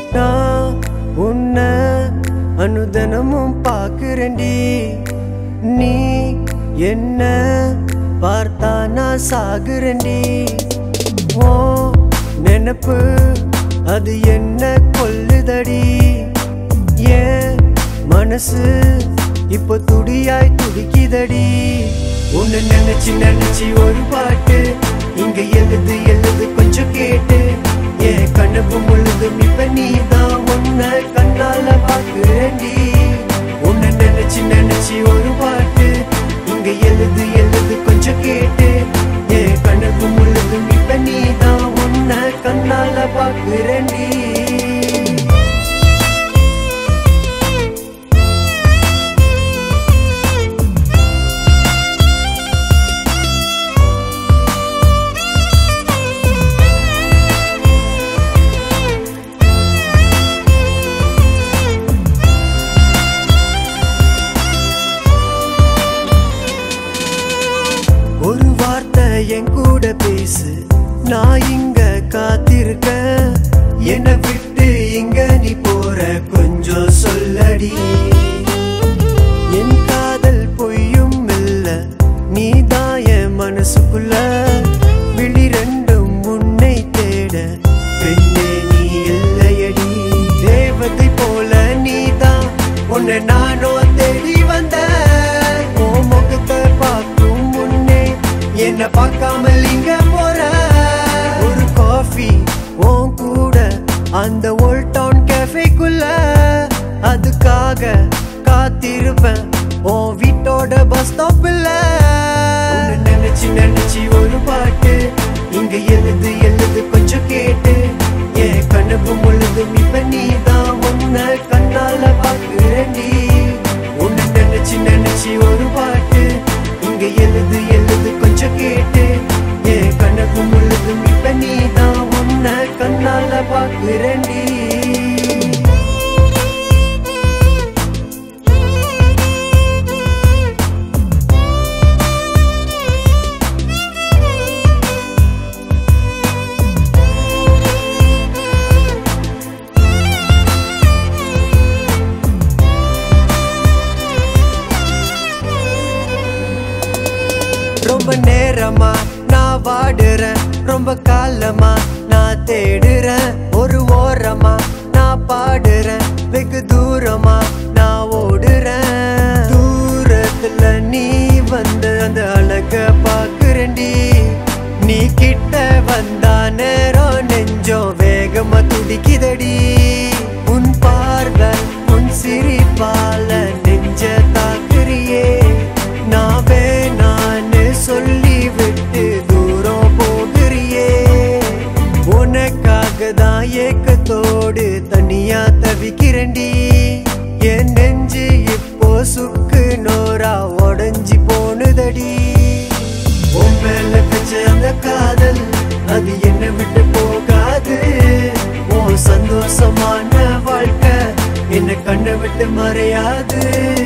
நான் உன்னை அனுதனமும் பார்க்கிறேன்டி நீ என்ன பார்த்தா நான் சாகுறேன்டி ஓ நினப்பு அது என்ன கொல்லுதடி ஏன் மனசு இப்போ துடியாய் துடிக்குதடி உன்னை நினைச்சு நினைச்சு ஒரு பாட்டு இங்க எழுது எழுது கொஞ்சம் கேட்டு என் கனவு முழுதும் இப்ப நீதான் உன்னை கண்ணால பாக்குறேன்டி உன்னை நினைச்சு நினைச்சு ஒரு பாட்டு இங்க எழுது எழுது கொஞ்சம் கேட்டு என் கனவு முழுதும் இப்ப நீதான் உன்னை கண்ணால பாக்குறேன்டி ஒரு வார்த்தை என் கூட பேசு நான் இங்க காத்திருக்க என்னை விட்டு இங்க நீ போற கொஞ்சம் சொல்லடி என் காதல் பொய்யும் இல்ல நீதான் என் மனசுக்குள்ள விழி ரெண்டும் உன்னை தேட பெண்ணே நீ இல்லையடி தேவதை போல நீதான் உன்னை நானோ தேடி வந்த உன் முகத்தை பார்க்கும் முன்னே என்ன பார்க்காமல் இங்க போற ஒரு காஃபி உன் கூட அந்த ஓல்ட் டவுன் கேஃபேக்குள்ள அதுக்காக காத்திருப்பேன் உன் வீட்டோட பஸ் ஸ்டாப்பில் நினைச்சு நினைச்சு ஒரு பாட்டு இங்க எழுது எழுது கொஞ்சம் கேட்டு என் கனவு முழுதும் இப்ப நீதான் உன்னை கண்ணால பாக்குறேன்டி உன்னை நினைச்சு நினைச்சு ஒரு பாட்டு இங்க எழுது எழுது கொஞ்சம் கேட்டு என் கனவு முழுதும் இப்ப நீதான் உன்னை கண்ணால பாக்குறேன்டி ரொம்ப நேரமா நான் வாடுறேன் ரொம்ப காலமா நான் தேடுறேன் ஒரு ஓரமா நான் பாடுறேன் வெகு தூரமா நான் ஓடுறேன் தூரத்துல நீ வந்து அந்த அழக பாக்குறேன்டி நீ கிட்ட வந்தா நேரம் நெஞ்சம் வேகமா துடிக்குதடி உன் பார்வை உன் சிரிப்பால நெஞ்ச தாக்குறியே நான் வேணான்னு சொல்லி விட்டு தூரம் போகிறியே உனக்காக தான் ஏக்கத்தோடு தனியா தவிக்கிறேன்டி என் நெஞ்சு இப்போ சுக்கு நோரா உடஞ்சி போனுதடி உன் மேல வச்ச அந்த காதல் அது என்ன விட்டு போகாது உன் சந்தோஷமான வாழ்க்கை என்ன கண்ணை விட்டு மறையாது